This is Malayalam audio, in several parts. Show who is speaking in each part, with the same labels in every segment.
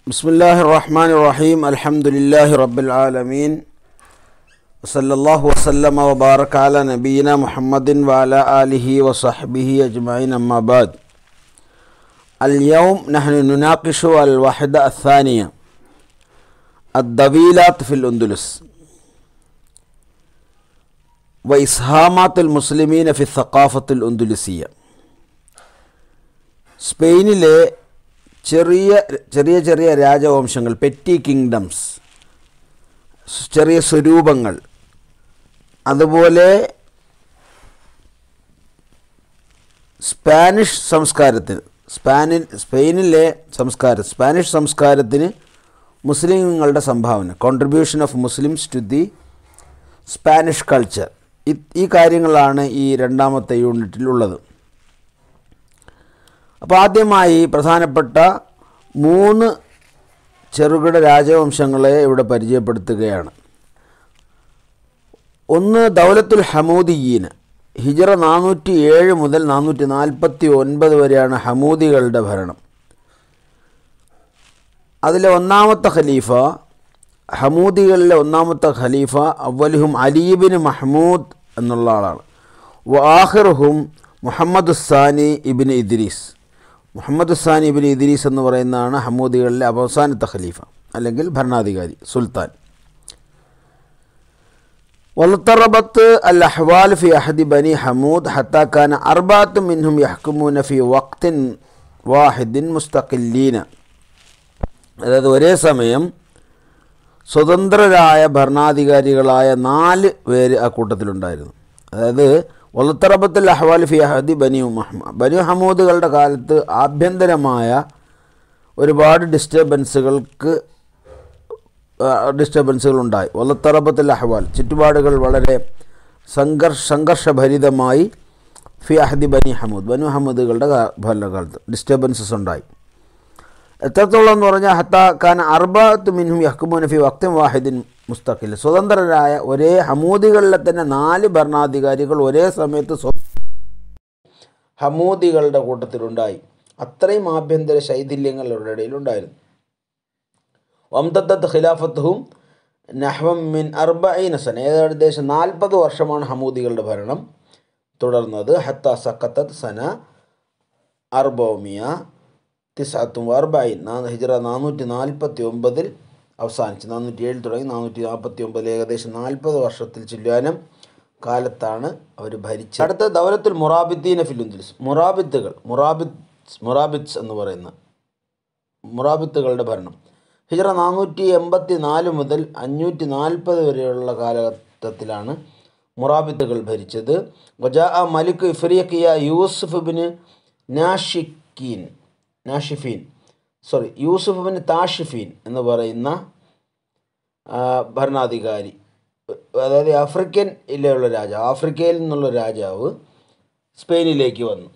Speaker 1: بسم الله الرحمن الرحيم الحمد لله رب العالمين وصلى الله وسلم وبارك على نبينا محمد وعلى آله وصحبه أجمعين أما بعد اليوم نحن نناقش الوحدة الثانية الضويلات في الأندلس وإسهامات المسلمين في الثقافة الأندلسية സ്പെയിനിലെ ചെറിയ ചെറിയ ചെറിയ രാജവംശങ്ങൾ പെറ്റി കിങ്ഡംസ് ചെറിയ സ്വരൂപങ്ങൾ അതുപോലെ സ്പാനിഷ് സംസ്കാരത്തിന് സ്പാനിൽ സ്പെയിനിലെ സംസ്കാരം സ്പാനിഷ് സംസ്കാരത്തിന് മുസ്ലിങ്ങളുടെ സംഭാവന contribution of Muslims to the Spanish culture ഈ കാര്യങ്ങളാണ് ഈ രണ്ടാമത്തെ യൂണിറ്റിലുള്ളത് അപ്പോൾ ആദ്യമായി പ്രധാനപ്പെട്ട മൂന്ന് ചെറുകിട രാജവംശങ്ങളെ ഇവിടെ പരിചയപ്പെടുത്തുകയാണ് ഒന്ന് ദൗലത്തുൽ ഹമൂദിയീന് ഹിജറ നാനൂറ്റി ഏഴ് മുതൽ നാനൂറ്റി നാൽപ്പത്തി ഒൻപത് വരെയാണ് ഹമൂദികളുടെ ഭരണം അതിലെ ഒന്നാമത്തെ ഖലീഫ ഹമൂദികളിലെ ഒന്നാമത്തെ ഖലീഫ അവലുഹും അലീബിന് മഹ്മൂദ് എന്നുള്ള ആളാണ് വാഹിർഹും മുഹമ്മദ് സാനി ഇബിൻ ഇദ്രീസ് മുഹമ്മദ് സാനി ഇബിൻ ഇദ്രീസ് എന്ന് പറയുന്നതാണ് ഹമൂദികളിലെ അവസാനത്തെ ഖലീഫ അല്ലെങ്കിൽ ഭരണാധികാരി സുൽത്താൻ واضطربت الأحوال في أحد بني حمود حتى كان أربعة منهم يحكمون في وقت واحد مستقلين അതായത് ഒരേ സമയം സ്വതന്ത്രരായ ഭരണാധികാരികളായ നാല് പേര് ആ കൂട്ടത്തിലുണ്ടായിരുന്നു അതായത് വലുത്തറബത്തുൽ അഹ്വാൽ ഫി അഹദി ബനിയു മഹ്മ ബനു ഹമൂദുകളുടെ കാലത്ത് ആഭ്യന്തരമായ ഒരുപാട് ഡിസ്റ്റർബൻസുകൾക്ക് ഡിസ്റ്റർബൻസുകൾ ഉണ്ടായി വലുത്തറബത്തുൽ അഹ്വാൽ ചുറ്റുപാടുകൾ വളരെ സംഘർഷ സംഘർഷഭരിതമായി ഫി അഹദി ബനി ഹമൂദ് ബനു ഹമൂദുകളുടെ ഭരണകാലത്ത് ഡിസ്റ്റർബൻസസ് ഉണ്ടായി എത്രത്തോളം എന്ന് പറഞ്ഞാൽ ഹത്ത ഖാൻ അർബത്ത് മിൻഹും യഹ്കുമോൻ ഫി വക്തം വാഹിദിൻ മുസ്തഖിൽ സ്വതന്ത്രരായ ഒരേ ഹമൂദികളിലെ തന്നെ നാല് ഭരണാധികാരികൾ ഒരേ സമയത്ത് ഹമൂദികളുടെ കൂട്ടത്തിലുണ്ടായി അത്രയും ആഭ്യന്തര ശൈഥില്യങ്ങൾ അവരുടെ ഇടയിലുണ്ടായിരുന്നു വംതത്ത് ഖിലാഫത്തുഹും നഹ്വം മിൻ അർബൈന സന ഏകദേശം നാൽപ്പത് വർഷമാണ് ഹമൂദികളുടെ ഭരണം തുടർന്നത് ഹത്ത സക്കത്തത് സന അർബോമിയ തിസാത്തും അർബൈൻ നാ ഹിജറ നാനൂറ്റി നാൽപ്പത്തി ഒമ്പതിൽ അവസാനിച്ചു നാനൂറ്റി ഏഴിൽ തുടങ്ങി നാനൂറ്റി നാൽപ്പത്തി ഒമ്പതിൽ ഏകദേശം നാൽപ്പത് വർഷത്തിൽ ചില്ലുവാനം കാലത്താണ് അവർ ഭരിച്ചത് അടുത്ത ദൗലത്തുൽ മുറാബിദ്ദീന ഫിലുന്ദുലിസ് മുറാബിത്തുകൾ മുറാബിത്ത് മുറാബിത്സ് എന്ന് പറയുന്ന മുറാബിത്തുകളുടെ ഭരണം ഹിജറ നാനൂറ്റി എൺപത്തി നാല് മുതൽ അഞ്ഞൂറ്റി നാൽപ്പത് വരെയുള്ള കാലഘട്ടത്തിലാണ് മുറാബിത്തുകൾ ഭരിച്ചത് വജാ മലിക് ഇഫ്രിയക്കിയ യൂസുഫ് ബിന് നാഷിക്കീൻ നാഷിഫീൻ സോറി യൂസുഫ് ബിൻ താഷിഫീൻ എന്ന് പറയുന്ന ഭരണാധികാരി അതായത് ആഫ്രിക്കൻ ഇല്ലയുള്ള രാജാവ് ആഫ്രിക്കയിൽ നിന്നുള്ള രാജാവ് സ്പെയിനിലേക്ക് വന്നു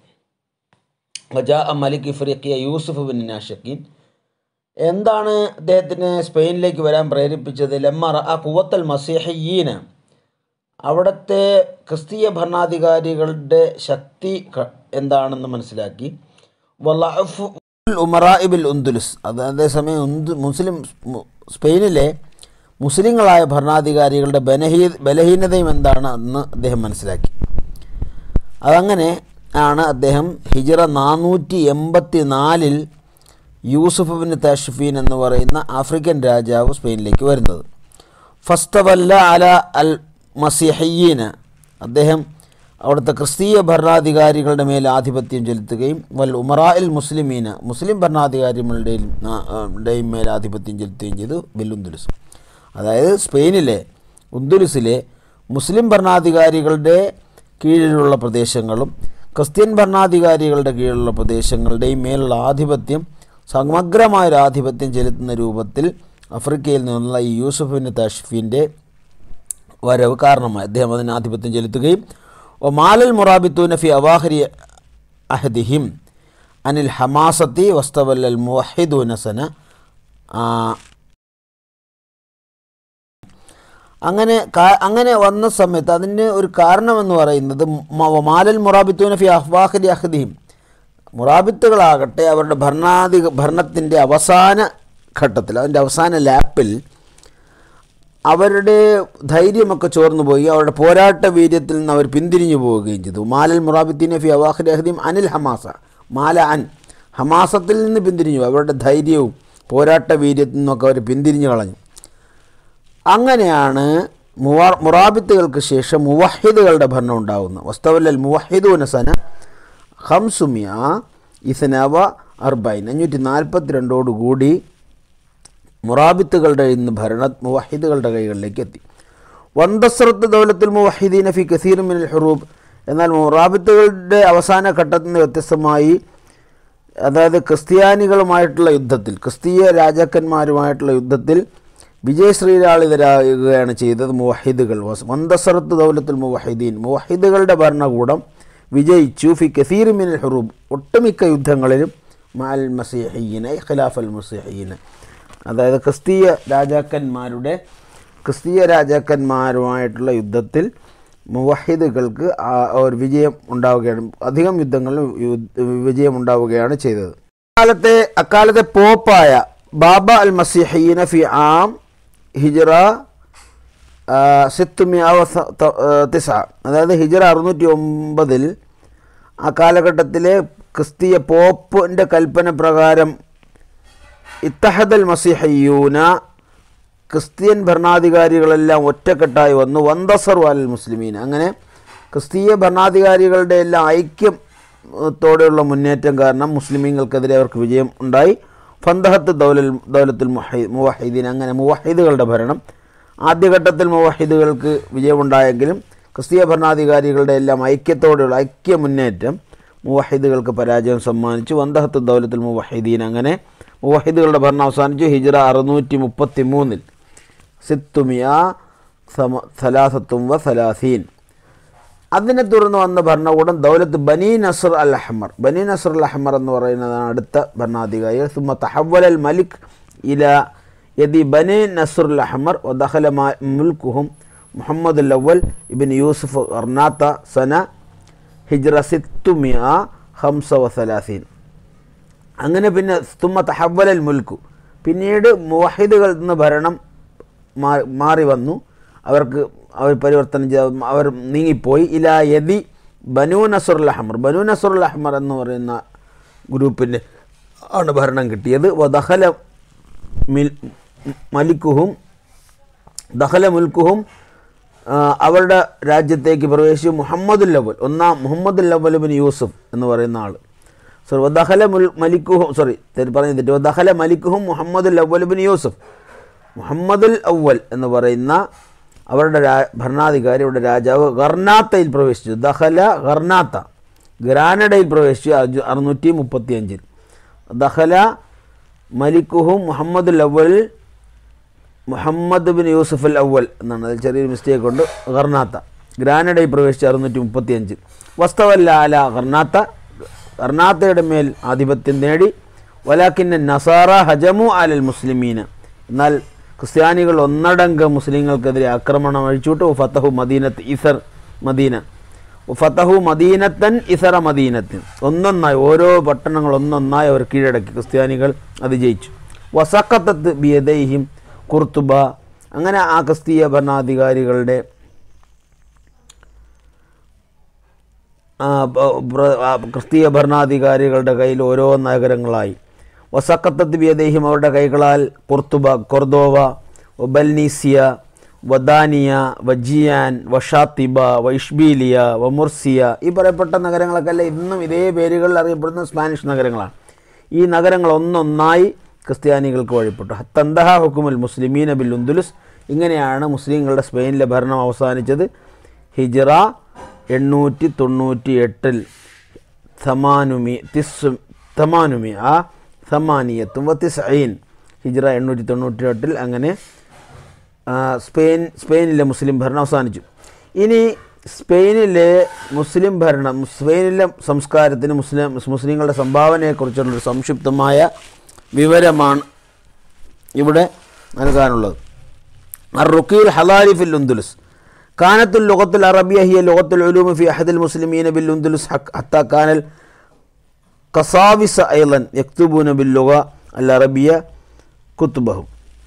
Speaker 1: വജാ മലിക് ഇഫ്രിക്കിയ യൂസുഫ് ബിൻ നാഷക്കീൻ എന്താണ് അദ്ദേഹത്തിന് സ്പെയിനിലേക്ക് വരാൻ പ്രേരിപ്പിച്ചത് ലമ്മറ ആ കുവത്തൽ മസീഹയ്യീന് അവിടുത്തെ ക്രിസ്തീയ ഭരണാധികാരികളുടെ ശക്തി എന്താണെന്ന് മനസ്സിലാക്കി വലഅഫ് ഉമറായിബിൽ ഉന്ദുലുസ് അത് അതേസമയം ഉന്ദു മുസ്ലിം സ്പെയിനിലെ മുസ്ലിങ്ങളായ ഭരണാധികാരികളുടെ ബലഹീ ബലഹീനതയും എന്താണ് എന്ന് അദ്ദേഹം മനസ്സിലാക്കി അതങ്ങനെ ആണ് അദ്ദേഹം ഹിജറ നാനൂറ്റി എൺപത്തി നാലിൽ യൂസുഫ് ബിൻ താഷിഫീൻ എന്ന് പറയുന്ന ആഫ്രിക്കൻ രാജാവ് സ്പെയിനിലേക്ക് വരുന്നത് ഫസ്തവല്ല അല അൽ മസിഹയ്യീന് അദ്ദേഹം അവിടുത്തെ ക്രിസ്തീയ ഭരണാധികാരികളുടെ മേൽ ആധിപത്യം ചെലുത്തുകയും വൽ ഉമറായിൽ മുസ്ലിമീന് മുസ്ലിം ഭരണാധികാരികളുടെയും മേൽ ആധിപത്യം ചെലുത്തുകയും ചെയ്തു ബില്ലുന്ദുലുസ് അതായത് സ്പെയിനിലെ ഉന്ദുലുസിലെ മുസ്ലിം ഭരണാധികാരികളുടെ കീഴിലുള്ള പ്രദേശങ്ങളും ക്രിസ്ത്യൻ ഭരണാധികാരികളുടെ കീഴിലുള്ള പ്രദേശങ്ങളുടെയും മേലുള്ള ആധിപത്യം സമഗ്രമായൊരു ആധിപത്യം ചെലുത്തുന്ന രൂപത്തിൽ ആഫ്രിക്കയിൽ നിന്നുള്ള ഈ യൂസുഫിൻ തഷ്ഫിൻ്റെ വരവ് കാരണമായി അദ്ദേഹം അതിന് ആധിപത്യം ചെലുത്തുകയും ഒമാലൽ മുറാബിത്തൂന ഫി അവാഹരി അഹദിഹിം അനിൽ ഹമാസത്തി വസ്തവല്ലൽ മുഹിദൂനസന അങ്ങനെ അങ്ങനെ വന്ന സമയത്ത് അതിന് ഒരു കാരണമെന്ന് പറയുന്നത് മാലൽ മുറാബിത്തൂന ഫി അഹ്വാഹരി അഹദിഹിം മുറാബിത്തുകളാകട്ടെ അവരുടെ ഭരണാധിക ഭരണത്തിൻ്റെ അവസാന ഘട്ടത്തിൽ അതിൻ്റെ അവസാന ലാപ്പിൽ അവരുടെ ധൈര്യമൊക്കെ ചോർന്നു പോയി അവരുടെ പോരാട്ട വീര്യത്തിൽ നിന്ന് അവർ പിന്തിരിഞ്ഞു പോവുകയും ചെയ്തു മാലൽ മുറാബിദ്ദീൻ ഫി അവാഖിർ അഹദീം അനിൽ ഹമാസ മാല അൻ ഹമാസത്തിൽ നിന്ന് പിന്തിരിഞ്ഞു അവരുടെ ധൈര്യവും പോരാട്ട വീര്യത്തിൽ നിന്നൊക്കെ അവർ പിന്തിരിഞ്ഞു കളഞ്ഞു അങ്ങനെയാണ് മുവാ മുറാബിത്തുകൾക്ക് ശേഷം മുവഹിദുകളുടെ ഭരണം ഉണ്ടാകുന്നത് വസ്തവല്ലൽ മുവഹിദൂന സന ഹംസുമിയ ഇസനവ അർബൈൻ അഞ്ഞൂറ്റി നാൽപ്പത്തിരണ്ടോടുകൂടി മുറാബിത്തുകളുടെ ഇന്ന് ഭരണ മുവഹിദുകളുടെ കൈകളിലേക്ക് എത്തി വന്തസ്രത്ത് ദൗലത്തുൽ മുവഹിദീന ഫി കസീർ മിനൽ ഹുറൂബ് എന്നാൽ മുറാബിത്തുകളുടെ അവസാന ഘട്ടത്തിൽ നിന്ന് വ്യത്യസ്തമായി അതായത് ക്രിസ്ത്യാനികളുമായിട്ടുള്ള യുദ്ധത്തിൽ ക്രിസ്തീയ രാജാക്കന്മാരുമായിട്ടുള്ള യുദ്ധത്തിൽ വിജയശ്രീലാളിതരാകുകയാണ് ചെയ്തത് മുവഹിദുകൾ വന്തസറത്ത് ദൗലത്തുൽ മുവഹിദീൻ മുവഹിദുകളുടെ ഭരണകൂടം വിജയിച്ചു ഫി കസീർ മിനൽ ഹുറൂബ് ഒട്ടുമിക്ക യുദ്ധങ്ങളിലും മാൽ മസീഹീനെ ഖിലാഫൽ മസീഹീന് അതായത് ക്രിസ്തീയ രാജാക്കന്മാരുടെ ക്രിസ്തീയ രാജാക്കന്മാരുമായിട്ടുള്ള യുദ്ധത്തിൽ മുവഹിദുകൾക്ക് ആ- ഒരു വിജയം ഉണ്ടാവുകയാണ് അധികം യുദ്ധങ്ങളിൽ യുദ്ധ- വിജയം ഉണ്ടാവുകയാണ് ചെയ്തത് അക്കാലത്തെ അക്കാലത്തെ പോപ്പായ ബാബ അൽ മസിഹീന ഫി ആം ഹിജറ സിത്തുമിയ തിസ അതായത് ഹിജറ അറുന്നൂറ്റി ഒമ്പതിൽ ആ കാലഘട്ടത്തിലെ ക്രിസ്തീയ പോപ്പിൻ്റെ കൽപ്പന പ്രകാരം ഇത്തഹദൽ മസിഹയ്യൂന ക്രിസ്ത്യൻ ഭരണാധികാരികളെല്ലാം ഒറ്റക്കെട്ടായി വന്നു വന്തസർ അൽ മുസ്ലിമീൻ അങ്ങനെ ക്രിസ്തീയ ഭരണാധികാരികളുടെ എല്ലാം ഐക്യം ഏഹ്, തോടെയുള്ള മുന്നേറ്റം കാരണം മുസ്ലിമീങ്ങൾക്കെതിരെ അവർക്ക് വിജയം ഉണ്ടായി ഫന്തഹത്ത് ദൗലൽ ദൗലത്തുൽ മുഹൈ മുവഹിദീൻ അങ്ങനെ മുവഹിദുകളുടെ ഭരണം ആദ്യഘട്ടത്തിൽ മുവഹിദുകൾക്ക് വിജയമുണ്ടായെങ്കിലും ക്രിസ്തീയ ഭരണാധികാരികളുടെ എല്ലാം ഐക്യത്തോടെയുള്ള ഐക്യ മുന്നേറ്റം മുവഹിദുകൾക്ക് പരാജയം സമ്മാനിച്ചു വന്തഹത്ത് ദൗലത്തുൽ മുവഹിദീൻ അങ്ങനെ മുവഹിദുകളുടെ ഭരണം അവസാനിച്ചു ഹിജ്റ അറുന്നൂറ്റി മുപ്പത്തി മൂന്നിൽ സിത്തുമിയ സമ സലാസത്തും വ സലാസീൻ അതിനെ തുടർന്ന് വന്ന ഭരണകൂടം ദൗലത്ത് ബനി നസർ അൽ അഹ്മർ ബനി നസർ അൽ അഹ്മർ എന്ന് പറയുന്നതാണ് അടുത്ത ഭരണാധികാരി സുമ തഹവൽ അൽ മലിക് ഇല യദി ബനി നസർ അൽ അഹ്മർ വദഖല മുൽക്കുഹും മുഹമ്മദ് അൽ അവൽ ഇബിൻ യൂസുഫ് അർനാത്ത സന ഹിജ്റ സിത്തുമിയ ഹംസ വസലാസീൻ അങ്ങനെ പിന്നെ തുമ്മ തഹവലൽ മുൽക്കു പിന്നീട് മുവഹിദുകളിൽ നിന്ന് ഭരണം മാ- മാറി വന്നു അവർക്ക് അവർ പരിവർത്തനം ചെയ്ത അവർ നീങ്ങിപ്പോയി ഇലാ യദി ബനു നസുറുൽ അഹ്മർ ബനു നസുറുൽ അഹ്മർ എന്ന് പറയുന്ന ഗ്രൂപ്പിൻ്റെ ആണ് ഭരണം കിട്ടിയത് ദഹല മിൽ മലിക്കുഹും ദഹല മുൽക്കുഹും ആ, അവരുടെ രാജ്യത്തേക്ക് പ്രവേശിച്ചു മുഹമ്മദുൽ അവൽ ഒന്നാം മുഹമ്മദുൽ അവൽ ബിൻ യൂസുഫ് എന്ന് പറയുന്ന ആൾ സോറി വദഹല മുൽ മലിക്കുഹും സോറി തെറ്റ് പറഞ്ഞു തെറ്റ് വദഹല മലിക്കുഹും മുഹമ്മദുൽ അവൽ ബിൻ യൂസുഫ് മുഹമ്മദുൽ അവൽ എന്ന് പറയുന്ന അവരുടെ രാ ഭരണാധികാരി അവരുടെ രാജാവ് ഗർനാത്തയിൽ പ്രവേശിച്ചു ദഹല ഗർനാത്ത ഗ്രാനഡയിൽ പ്രവേശിച്ചു അജു- അറുന്നൂറ്റി മുപ്പത്തി അഞ്ചിൽ ദഹല മലിക്കുഹും മുഹമ്മദുൽ അവൽ മുഹമ്മദ് ബിൻ യൂസുഫ് അൽ അവൽ എന്നാണ് അതിൽ ചെറിയൊരു മിസ്റ്റേക്ക് ഉണ്ട് ഗർനാത്ത ഗ്രാനഡയിൽ പ്രവേശിച്ച അറുന്നൂറ്റി മുപ്പത്തി അഞ്ച് വസ്തവല്ല അല ഗർനാത്ത ഗർനാത്തയുടെ മേൽ ആധിപത്യം നേടി വലാക്കിന്ന നസാറ ഹജമു അലൽ മുസ്ലിമീന എന്നാൽ ക്രിസ്ത്യാനികൾ ഒന്നടങ്കം മുസ്ലിങ്ങൾക്കെതിരെ ആക്രമണം അഴിച്ചുവിട്ടു ഫത്തഹു മദീനത്ത് ഇസർ മദീന ഫത്തഹു മദീനത്തൻ ഇസറ മദീനത്തിൻ ഒന്നൊന്നായി ഓരോ പട്ടണങ്ങൾ ഒന്നൊന്നായി അവർ കീഴടക്കി ക്രിസ്ത്യാനികൾ അത് ജയിച്ചു വസക്കത്തത്ത് ബിയദൈഹിം കുർത്തുബ അങ്ങനെ ആ ക്രിസ്തീയ ഭരണാധികാരികളുടെ ആ, ബ- ബ്ര- ആ, ക്രിസ്തീയ ഭരണാധികാരികളുടെ കയ്യിൽ ഓരോ നഗരങ്ങളായി വസക്കത്തത്ത് ബിയദേഹിം അവരുടെ കൈകളാൽ കുർത്തുബ കൊർദോവ ബൽനീസിയ വദാനിയ വജിയാൻ വഷാത്തിബ വൈഷ്ബീലിയ വമുർസിയ ഈ പറയപ്പെട്ട നഗരങ്ങളൊക്കെ അല്ല ഇന്നും ഇതേ പേരുകളിൽ അറിയപ്പെടുന്ന സ്പാനിഷ് നഗരങ്ങളാണ് ഈ നഗരങ്ങൾ ഒന്നൊന്നായി ക്രിസ്ത്യാനികൾക്ക് വഴിപ്പെട്ടു ഹത്തന്തഹ ഹുക്കുമുൽ മുസ്ലിമീന ബിൽ ഉന്ദുലുസ് ഇങ്ങനെയാണ് മുസ്ലിങ്ങളുടെ സ്പെയിനിലെ ഭരണം അവസാനിച്ചത് ഹിജറ എണ്ണൂറ്റി തൊണ്ണൂറ്റി എട്ടിൽ സമാനുമി തിസ് തമാനുമി ആ സമാനിയത്തും വത്തിസൈൻ ഹിജറ എണ്ണൂറ്റി തൊണ്ണൂറ്റി എട്ടിൽ അങ്ങനെ ആ, സ്പെയിൻ സ്പെയിനിലെ മുസ്ലിം ഭരണം അവസാനിച്ചു ഇനി സ്പെയിനിലെ മുസ്ലിം ഭരണം സ്പെയിനിലെ സംസ്കാരത്തിന് മുസ്ലിം മുസ്ലിങ്ങളുടെ സംഭാവനയെക്കുറിച്ചുള്ളൊരു സംക്ഷിപ്തമായ വിവരമാണ് ഇവിടെ നൽകാനുള്ളത് الرقي الحضاري في الأندلس كانت اللغة العربية هي لغة العلوم في أحد المسلمين بالأندلس حق- حتى كان القصاوسة أيضا يكتبون باللغة العربية കുത്തുബഹും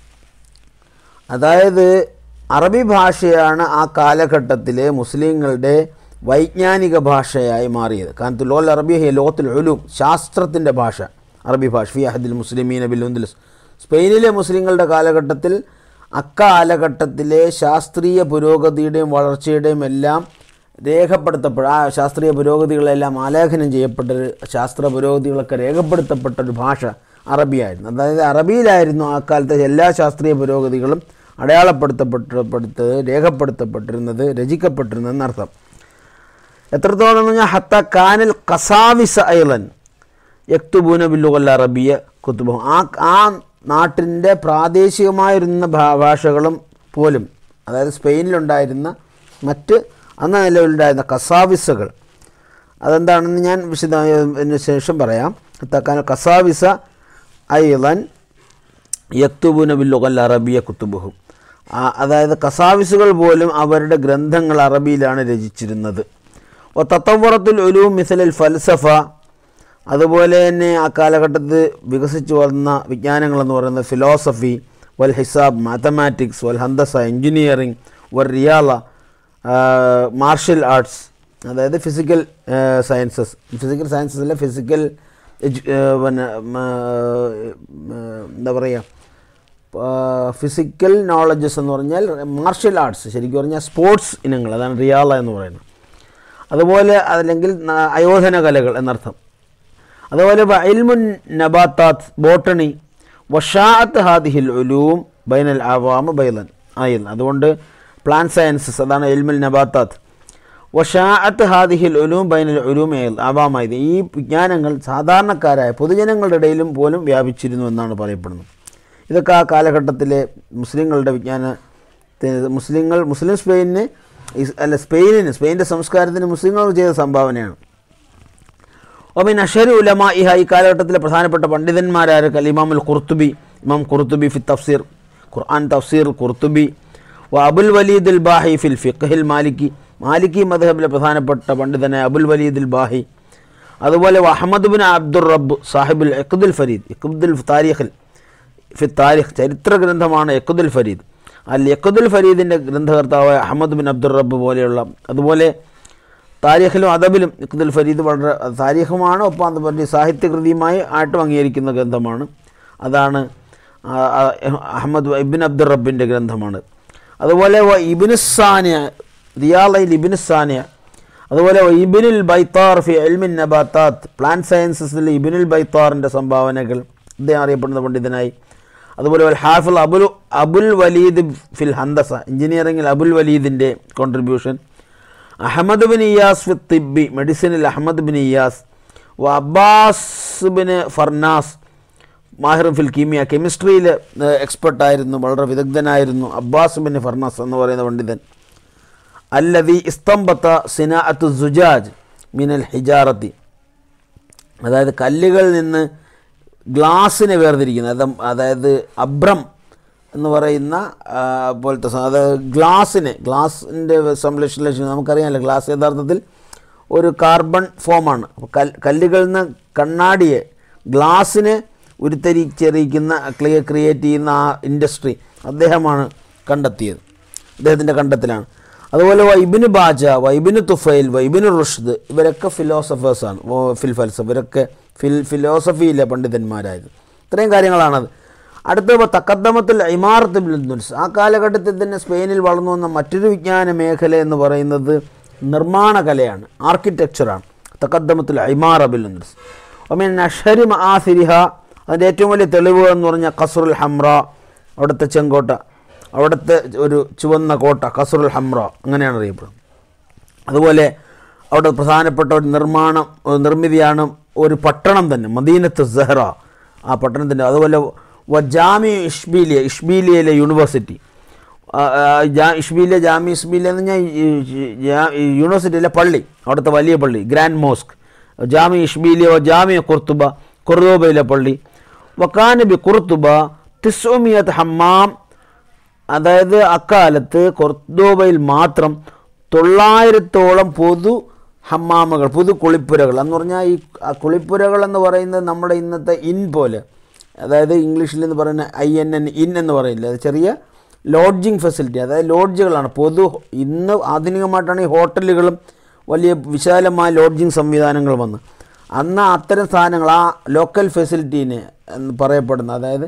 Speaker 1: അതായത് അറബി ഭാഷയാണ് ആ കാലഘട്ടത്തിലെ മുസ്ലിങ്ങളുടെ വൈജ്ഞാനിക ഭാഷയായി മാറിയത് കാരണം ലോൽ അറബി ഹെ ലോകത്തിൽ ഒലു ശാസ്ത്രത്തിൻ്റെ ഭാഷ അറബി ഭാഷ ഫി അഹദിൽ മുസ്ലിമീന ബില്ലുന്ദിൽ സ്പെയിനിലെ മുസ്ലിങ്ങളുടെ കാലഘട്ടത്തിൽ അക്കാലഘട്ടത്തിലെ ശാസ്ത്രീയ പുരോഗതിയുടെയും വളർച്ചയുടെയും എല്ലാം രേഖപ്പെടുത്തപ്പെട്ട ആ ശാസ്ത്രീയ പുരോഗതികളെല്ലാം ആലേഖനം ചെയ്യപ്പെട്ട ഒരു ശാസ്ത്ര പുരോഗതികളൊക്കെ രേഖപ്പെടുത്തപ്പെട്ട ഒരു ഭാഷ അറബിയായിരുന്നു അതായത് അറബിയിലായിരുന്നു ആ കാലത്തെ എല്ലാ ശാസ്ത്രീയ പുരോഗതികളും അടയാളപ്പെടുത്തപ്പെട്ടപ്പെടുത്ത് രേഖപ്പെടുത്തപ്പെട്ടിരുന്നത് രചിക്കപ്പെട്ടിരുന്നത് എന്നർത്ഥം എത്രത്തോളം എന്ന് പറഞ്ഞാൽ ഹത്ത കാനൽ കസാവിസ ഐലൻ യക്തുബൂന ബില്ലുകൊല്ല അറബിയ കുത്തുബു ആ ആ നാട്ടിൻ്റെ പ്രാദേശികമായിരുന്ന ഭാ- ഭാഷകളും പോലും അതായത് സ്പെയിനിലുണ്ടായിരുന്ന മറ്റ് അന്ന് നിലവിലുണ്ടായിരുന്ന കസാവിസകൾ അതെന്താണെന്ന് ഞാൻ വിശദമായതിനു ശേഷം പറയാം തക്കാൻ കസാവിസ ഐലൻ യക്തുബുന ബില്ലുകൽ അറബിയ കുത്തുബുഹും അതായത് കസാവിസുകൾ പോലും അവരുടെ ഗ്രന്ഥങ്ങൾ അറബിയിലാണ് രചിച്ചിരുന്നത് ഒ തത്തവറത്തുൽ ഒലൂം മിസലിൽ ഫൽസഫ അതുപോലെ തന്നെ ആ കാലഘട്ടത്തിൽ വികസിച്ചു വന്ന വിജ്ഞാനങ്ങളെന്ന് പറയുന്നത് ഫിലോസഫി വൽ ഹിസാബ് മാത്തമാറ്റിക്സ് വൽ ഹന്തസ എഞ്ചിനീയറിംഗ് വൽ റിയാല മാർഷൽ ആർട്സ് അതായത് ഫിസിക്കൽ സയൻസസ് ഫിസിക്കൽ സയൻസസിലെ ഫിസിക്കൽ പിന്നെ മ, മ, എന്താ പറയുക ഫിസിക്കൽ നോളജസ് എന്ന് പറഞ്ഞാൽ മാർഷൽ ആർട്സ് ശരിക്കും പറഞ്ഞാൽ സ്പോർട്സ് ഇനങ്ങൾ അതാണ് റിയാല എന്ന് പറയുന്നത് അതുപോലെ അല്ലെങ്കിൽ ന- അയോധന കലകൾ എന്നർത്ഥം അതുപോലെ ഇൽമുൻ നബാത്താത്ത് ബോട്ടണി വഷാഅത്ത് ഹാദിഹിൽ ഉലൂം ബൈനൽ ആവാമ ബൈലൻ ആയിരുന്നു അതുകൊണ്ട് പ്ലാൻ സയൻസസ് അതാണ് ഇൽമുൽ നബാത്താത്ത് വഷാഅത്ത് ഹാദിഹിൽ ഉലൂം ബൈനൽ ഉലൂം ആവാമായത് ഈ വിജ്ഞാനങ്ങൾ സാധാരണക്കാരായ പൊതുജനങ്ങളുടെ ഇടയിലും പോലും വ്യാപിച്ചിരുന്നു എന്നാണ് പറയപ്പെടുന്നത് ഇതൊക്കെ ആ കാലഘട്ടത്തിലെ മുസ്ലിങ്ങളുടെ വിജ്ഞാന മുസ്ലിങ്ങൾ മുസ്ലിം സ്പെയിനിന് ഇസ്- അല്ല സ്പെയിനിന് സ്പെയിൻ്റെ സംസ്കാരത്തിന് മുസ്ലിങ്ങൾ ചെയ്ത സംഭാവനയാണ് ഒമിൻ അഷരി ഉലമ ഇഹ ഈ കാലഘട്ടത്തിലെ പ്രധാനപ്പെട്ട പണ്ഡിതന്മാരായ ഇമാമുൽ ഖുർത്തുബി ഇമാം ഖുർത്തുബി ഫി തഫ്സീർ ഖുർആൻ തഫ്സീർ ഖുർത്തുബി വ അബുൽ വലീദുൽ ബാഹി ഫിൽ ഫിഖ്ഹിൽ മാലിക്കി മാലിക്കി മദ്ഹബിലെ പ്രധാനപ്പെട്ട പണ്ഡിതനായ അബുൽ വലീദുൽ ബാഹി അതുപോലെ വ അഹമ്മദ് ബിൻ അബ്ദുർ റബ്ബ് സാഹിബുൽ എഖുദുൽ ഫരീദ് എഖുദുൽ താരിഖിൽ ഫി താരിഖ് ചരിത്ര ഗ്രന്ഥമാണ് യക്കുദുൽ ഫരീദ് അൽ യക്കുദുൽ ഫരീദിൻ്റെ ഗ്രന്ഥകർത്താവായ അഹമ്മദ് ബിൻ അബ്ദുർ റബ്ബ് പോലെയുള്ള അതുപോലെ താരിഖിലും അദബിലും യക്കുദുൽ ഫരീദ് വളരെ താരിഖുമാണ് ഒപ്പം അതുപോലെ സാഹിത്യകൃതിയുമായി ആയിട്ടും അംഗീകരിക്കുന്ന ഗ്രന്ഥമാണ് അതാണ് ആ, ആ, അഹമ്മദ് ഇബിൻ അബ്ദുർ റബ്ബിൻ്റെ ഗ്രന്ഥമാണ് അതുപോലെ വ ഇബിനുസാനിയ റിയാലയിൽ ഇബിനുസാനിയ അതുപോലെ വ ഇബിനുൽ ബൈത്താർ ഫി എൽമിൻ നബാത്താത്ത് പ്ലാൻ സയൻസസിൽ ഇബിനുൽ ബൈത്താറിൻ്റെ സംഭാവനകൾ അദ്ദേഹം അറിയപ്പെടുന്ന പണ്ഡിതനായി അതുപോലെ വൽ ഹാഫിൽ അബുൽ അബുൽ വലീദ് ഫിൽ ഹന്തസ എഞ്ചിനീയറിംഗിൽ അബുൽ വലീദിൻ്റെ കോൺട്രിബ്യൂഷൻ അഹമ്മദ് ബിൻ ഇയാസ് ഫി തിബി മെഡിസിനിൽ അഹമ്മദ് ബിൻ ഇയാസ് വ അബ്ബാസ് ബിൻ ഫർനാസ് മാഹിർ ഫിൽ കീമിയ കെമിസ്ട്രിയിൽ എക്സ്പെർട്ടായിരുന്നു വളരെ വിദഗ്ധനായിരുന്നു അബ്ബാസ് ബിൻ ഫർനാസ് എന്ന് പറയുന്ന പണ്ഡിതൻ അല്ലതി ഇസ്തംബത്ത സിനാഅത്തു സുജാജ് മിനൽ ഹിജാറത്തി അതായത് കല്ലുകളിൽ നിന്ന് ഗ്ലാസ്സിനെ വേർതിരിക്കുന്നത് അത് അതായത് അബ്രം എന്ന് പറയുന്ന ആ, പോലത്തെ സാ- അതായത് ഗ്ലാസ്സിനെ ഗ്ലാസിൻ്റെ സംശ്ലേഷണം നമുക്കറിയാമല്ലോ ഗ്ലാസ് യഥാർത്ഥത്തിൽ ഒരു കാർബൺ ഫോമാണ് അപ്പോൾ കൽ കല്ലുകളിൽ നിന്ന് കണ്ണാടിയെ ഗ്ലാസ്സിനെ ഉരുത്തരിച്ചെറിയിക്കുന്ന ക്ലിയ ക്രിയേറ്റ് ചെയ്യുന്ന ആ ഇൻഡസ്ട്രി അദ്ദേഹമാണ് കണ്ടെത്തിയത് അദ്ദേഹത്തിൻ്റെ കണ്ടെത്തലാണ് അതുപോലെ വൈബിന് ബാജ വൈബിന് തുഫൈൽ വൈബിന് റുഷ്ദ് ഇവരൊക്കെ ഫിലോസഫേഴ്സാണ് ഫിൽ ഫൽസഫ് ഇവരൊക്കെ ഫിൽ ഫിലോസഫിയിലെ പണ്ഡിതന്മാരായിരുന്നു ഇത്രയും കാര്യങ്ങളാണത് അടുത്ത തക്കദ്ദമത്തിൽ ഇമാറത്ത് ബിൽദുൻസ് ആ കാലഘട്ടത്തിൽ തന്നെ സ്പെയിനിൽ വളർന്നു വന്ന മറ്റൊരു വിജ്ഞാന മേഖല എന്ന് പറയുന്നത് നിർമ്മാണ കലയാണ് ആർക്കിടെക്ചറാണ് തക്കദ്ദമത്തിൽ ഇമാറ ബിൽദുൻസ് ഒമീൻ അഷരി മആസിരിഹ അതിൻ്റെ ഏറ്റവും വലിയ തെളിവ് എന്ന് പറഞ്ഞാൽ ഖസ്റുൽ ഹംറ അവിടുത്തെ ചെങ്കോട്ട അവിടുത്തെ ഒരു ചുവന്ന കോട്ട ഖസ്റുൽ ഹംറ അങ്ങനെയാണ് അറിയപ്പെടുന്നത് അതുപോലെ അവിടെ പ്രധാനപ്പെട്ട ഒരു നിർമ്മാണം ഒരു നിർമ്മിതിയാണ് ഒരു പട്ടണം തന്നെ മദീനത്ത് സെഹ്റ ആ പട്ടണത്തിൻ്റെ അതുപോലെ വ ജാമി ഇഷ്ബീലിയ ഇഷ്ബീലിയയിലെ യൂണിവേഴ്സിറ്റി ആ, ആ, ജാ- ഇഷ്ബീലിയ ജാമി ഇഷ്ബീലിയ എന്ന് പറഞ്ഞാൽ ഈ- ഈ- ജാ- ഈ യൂണിവേഴ്സിറ്റിയിലെ പള്ളി അവിടുത്തെ വലിയ പള്ളി ഗ്രാൻഡ് മോസ്ക് ജാമി ഇഷ്ബീലിയ വ ജാമിയ കുർത്തുബ കുർദോബയിലെ പള്ളി വക്കാനബി കുർത്തുബ തിസ്മിയത്ത് ഹമ്മാം അതായത് അക്കാലത്ത് കൊർദോബയിൽ മാത്രം തൊള്ളായിരത്തോളം പൊതു ഹമ്മാമുകൾ പൊതു കുളിപ്പുരകൾ എന്ന് പറഞ്ഞാൽ ഈ ആ കുളിപ്പുരകൾ എന്ന് പറയുന്നത് നമ്മുടെ ഇന്നത്തെ ഇൻ പോലെ അതായത് ഇംഗ്ലീഷിൽ എന്ന് പറയുന്ന ഐ എൻ എൻ ഇൻ എന്ന് പറയില്ല അത് ചെറിയ ലോഡ്ജിങ് ഫെസിലിറ്റി അതായത് ലോഡ്ജുകളാണ് പൊതു ഇന്ന് ആധുനികമായിട്ടാണ് ഈ ഹോട്ടലുകളും വലിയ വിശാലമായ ലോഡ്ജിങ് സംവിധാനങ്ങൾ വന്ന് അന്ന് അത്തരം സാധനങ്ങൾ ആ ലോക്കൽ ഫെസിലിറ്റീന് എന്ന് പറയപ്പെടുന്ന അതായത്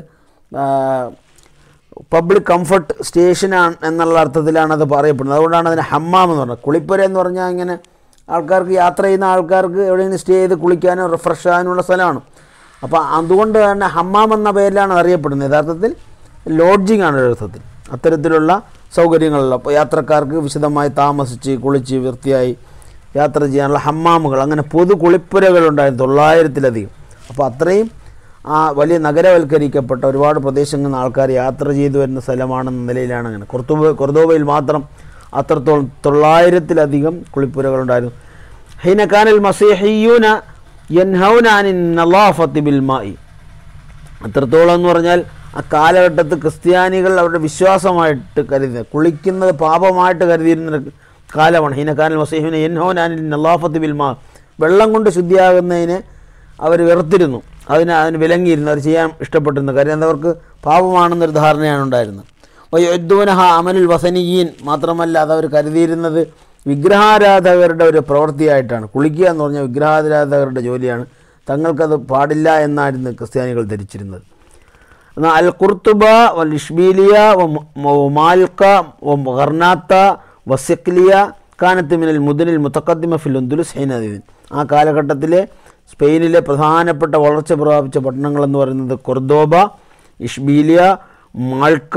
Speaker 1: പബ്ലിക് കംഫർട്ട് സ്റ്റേഷനാണ് എന്നുള്ള അർത്ഥത്തിലാണ് അത് പറയപ്പെടുന്നത് അതുകൊണ്ടാണ് അതിന് ഹമ്മാം എന്ന് പറഞ്ഞത് കുളിപ്പുര എന്ന് പറഞ്ഞാൽ ഇങ്ങനെ ആൾക്കാർക്ക് യാത്ര ചെയ്യുന്ന ആൾക്കാർക്ക് എവിടെയെങ്കിലും സ്റ്റേ ചെയ്ത് കുളിക്കാനോ റിഫ്രഷ് ആകാനുള്ള സ്ഥലമാണ് അപ്പോൾ അതുകൊണ്ട് തന്നെ ഹമ്മാം എന്ന പേരിലാണ് അത് അറിയപ്പെടുന്നത് യഥാർത്ഥത്തിൽ ലോഡ്ജിങ് ആണ് യഥാർത്ഥത്തിൽ അത്തരത്തിലുള്ള സൗകര്യങ്ങളുള്ള അപ്പോൾ യാത്രക്കാർക്ക് വിശദമായി താമസിച്ച് കുളിച്ച് വൃത്തിയായി യാത്ര ചെയ്യാനുള്ള ഹമ്മാമുകൾ അങ്ങനെ പൊതു കുളിപ്പുരകളുണ്ടായിരുന്നു തൊള്ളായിരത്തിലധികം അപ്പോൾ അത്രയും ആ വലിയ നഗരവൽക്കരിക്കപ്പെട്ട ഒരുപാട് പ്രദേശങ്ങളിൽ നിന്ന് ആൾക്കാർ യാത്ര ചെയ്തു വരുന്ന സ്ഥലമാണെന്ന നിലയിലാണ് അങ്ങനെ കൊർത്തുബ കൊർദോബയിൽ മാത്രം അത്രത്തോളം തൊള്ളായിരത്തിലധികം കുളിപ്പുരകളുണ്ടായിരുന്നു ഹൈനക്കാനൽ മസീഹിയൂന യൻഹൗനാനിൻ നലാഫത്തി ബിൽ മായി അത്രത്തോളം എന്ന് പറഞ്ഞാൽ ആ കാലഘട്ടത്തിൽ ക്രിസ്ത്യാനികൾ അവരുടെ വിശ്വാസമായിട്ട് കരുതി കുളിക്കുന്നത് പാപമായിട്ട് കരുതിയിരുന്ന ഒരു കാലമാണ് ഹീനക്കാനൽ മസീഹിനെ എൻഹോനാനിൽ നല്ലാഫത്ത് ബിൽമാ വെള്ളം കൊണ്ട് ശുദ്ധിയാകുന്നതിന് അവർ വെറുത്തിരുന്നു അതിന് അതിന് വിലങ്ങിയിരുന്നു അവർ ചെയ്യാൻ ഇഷ്ടപ്പെട്ടിരുന്നു കാര്യം അതവർക്ക് പാപമാണെന്നൊരു ധാരണയാണ് ഉണ്ടായിരുന്നത് വയ്യുദ്ദൂനഹ അമലുൽ വസനിയീൻ മാത്രമല്ല അതവർ കരുതിയിരുന്നത് വിഗ്രഹാരാധകരുടെ ഒരു പ്രവൃത്തിയായിട്ടാണ് കുളിക്കുക എന്ന് പറഞ്ഞാൽ വിഗ്രഹാരാധകരുടെ ജോലിയാണ് തങ്ങൾക്കത് പാടില്ല എന്നായിരുന്നു ക്രിസ്ത്യാനികൾ ധരിച്ചിരുന്നത് എന്നാൽ അൽ കുർത്തുബ വൽ ഇഷ്ബീലിയ മാൽക്ക ഖർനാത്ത വസക്ലിയ കാനത്ത് മിനൽ മുദനിൽ മുത്തക്കദ്ദിമ ഫിൽ ഉന്ദുലുസ് ഹൈനദീൻ ആ കാലഘട്ടത്തിലെ സ്പെയിനിലെ പ്രധാനപ്പെട്ട വളർച്ച പ്രാപിച്ച പട്ടണങ്ങളെന്ന് പറയുന്നത് കൊർദോബ ഇഷ്ബീലിയ മാൾക്ക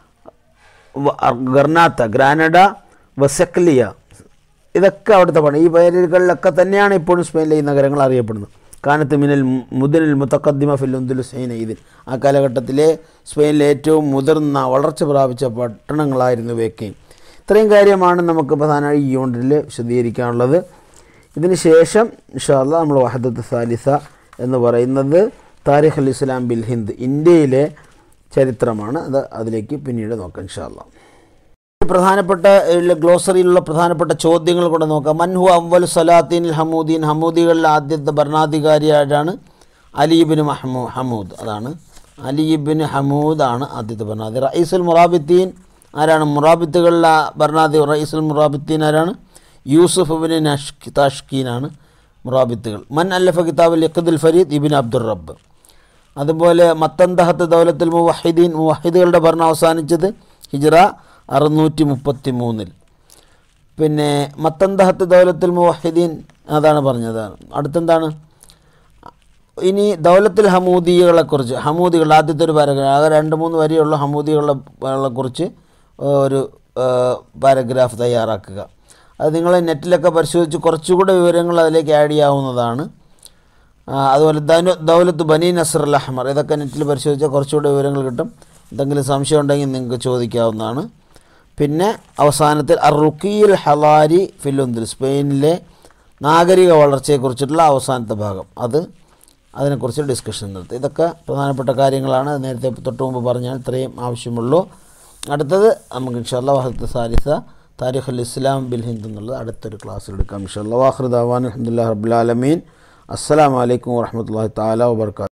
Speaker 1: വ- ഗർനാത്ത ഗ്രാനഡ വസക്ലിയ ഇതൊക്കെ അവിടുത്തെ പണി ഈ പേരുകളിലൊക്കെ തന്നെയാണ് ഇപ്പോഴും സ്പെയിനിലെ ഈ നഗരങ്ങൾ അറിയപ്പെടുന്നത് കാനത്ത് മിനൽ മു- മുതലിൽ മുത്തക്കദ്ദിമ ഫില്ലുന്ദുൽ സൈന ഇതിൽ ആ കാലഘട്ടത്തിലെ സ്പെയിനിലെ ഏറ്റവും മുതിർന്ന വളർച്ച പ്രാപിച്ച പട്ടണങ്ങളായിരുന്നു ഇവയൊക്കെ ഇത്രയും കാര്യമാണ് നമുക്ക് പ്രധാനമായി ഈ യൂണിറ്റിൽ വിശദീകരിക്കാനുള്ളത് ഇതിന് ശേഷം ഇൻഷാല്ല നമ്മൾ വഹദത്ത് സാലിസ എന്ന് പറയുന്നത് താരിഖ് അൽ ഇസ്ലാം ബിൽ ഹിന്ദ് ഇന്ത്യയിലെ ചരിത്രമാണ് അത് അതിലേക്ക് പിന്നീട് നോക്കാം ഇൻഷാല്ല പ്രധാനപ്പെട്ട ഉള്ള ഗ്ലോസറിയിലുള്ള പ്രധാനപ്പെട്ട ചോദ്യങ്ങൾ കൂടെ നോക്കാം മൻഹു അവൽ സലാത്തീൻ ഹമൂദീൻ ഹമൂദികളിലെ ആദ്യത്തെ ഭരണാധികാരിയായിട്ടാണ് അലീബിൻ മഹമൂ ഹമൂദ് അതാണ് അലീബിൻ ഹമൂദ് ആണ് ആദ്യത്തെ ഭരണാധികാരി റയീസുൽ മുറാബിത്തീൻ ആരാണ് മുറാബിത്തുകളിലെ ഭരണാധികാരി റയീസുൽ മുറാബിത്തീൻ ആരാണ് യൂസുഫ് ബിൻ നഷ്ക് താഷ്കീനാണ് മുറാബിത്തുകൾ മൻ അല്ലഫ കിതാബുൽ യഖദുൽ ഫരീദ് ഇബിൻ അബ്ദുർ റബ്ബ് അതുപോലെ മത്തന്തഹത്ത് ദൗലത്തുൽ മുവഹിദീൻ മുവഹിദുകളുടെ ഭരണം അവസാനിച്ചത് ഹിജ്റ അറുന്നൂറ്റി മുപ്പത്തി മൂന്നിൽ പിന്നെ മത്തന്തഹത്ത് ദൗലത്തുൽ മുവഹിദീൻ അതാണ് പറഞ്ഞത് അടുത്തെന്താണ് ഇനി ദൗലത്തുൽ ഹമൂദികളെക്കുറിച്ച് ഹമൂദികൾ ആദ്യത്തെ ഒരു പാരഗ്രാഫ് ആകെ രണ്ട് മൂന്ന് വരെയുള്ള ഹമൂദികളെ കുറിച്ച് ഒരു പാരഗ്രാഫ് തയ്യാറാക്കുക അത് നിങ്ങൾ നെറ്റിലൊക്കെ പരിശോധിച്ച് കുറച്ചുകൂടെ വിവരങ്ങൾ അതിലേക്ക് ആഡ് ചെയ്യാവുന്നതാണ് ആ, അതുപോലെ ദനു ദൗലത്ത് ബനി നസർ അൽ അഹ്മർ ഇതൊക്കെ നെറ്റിൽ പരിശോധിച്ചാൽ കുറച്ചുകൂടെ വിവരങ്ങൾ കിട്ടും എന്തെങ്കിലും സംശയം ഉണ്ടെങ്കിൽ നിങ്ങൾക്ക് ചോദിക്കാവുന്നതാണ് പിന്നെ അവസാനത്തിൽ അർ റുക്കിയിൽ ഹലാരി ഫിലുന്തിൽ സ്പെയിനിലെ നാഗരിക വളർച്ചയെക്കുറിച്ചിട്ടുള്ള അവസാനത്തെ ഭാഗം അത് അതിനെക്കുറിച്ച് ഡിസ്കഷൻ നടത്തി ഇതൊക്കെ പ്രധാനപ്പെട്ട കാര്യങ്ങളാണ് നേരത്തെ തൊട്ട് മുമ്പ് പറഞ്ഞാൽ ഇത്രയും ആവശ്യമുള്ളൂ അടുത്തത് നമുക്ക് ഇൻഷാല്ല വഹത്ത് സാരിസ താരിഖ് അൽ ഇസ്ലാം ബിൽ ഹിന്ദ് എന്നുള്ളത് അടുത്തൊരു ക്ലാസ്സിൽ എടുക്കാം ഇൻഷാല്ല വാഹൃദ് അവാൻ അലഹമുല്ലാ റബുലാലമീൻ അസ്സലാമലൈക്കും വാഹമത്തല്ലാ താല വാബർക്കാത്തു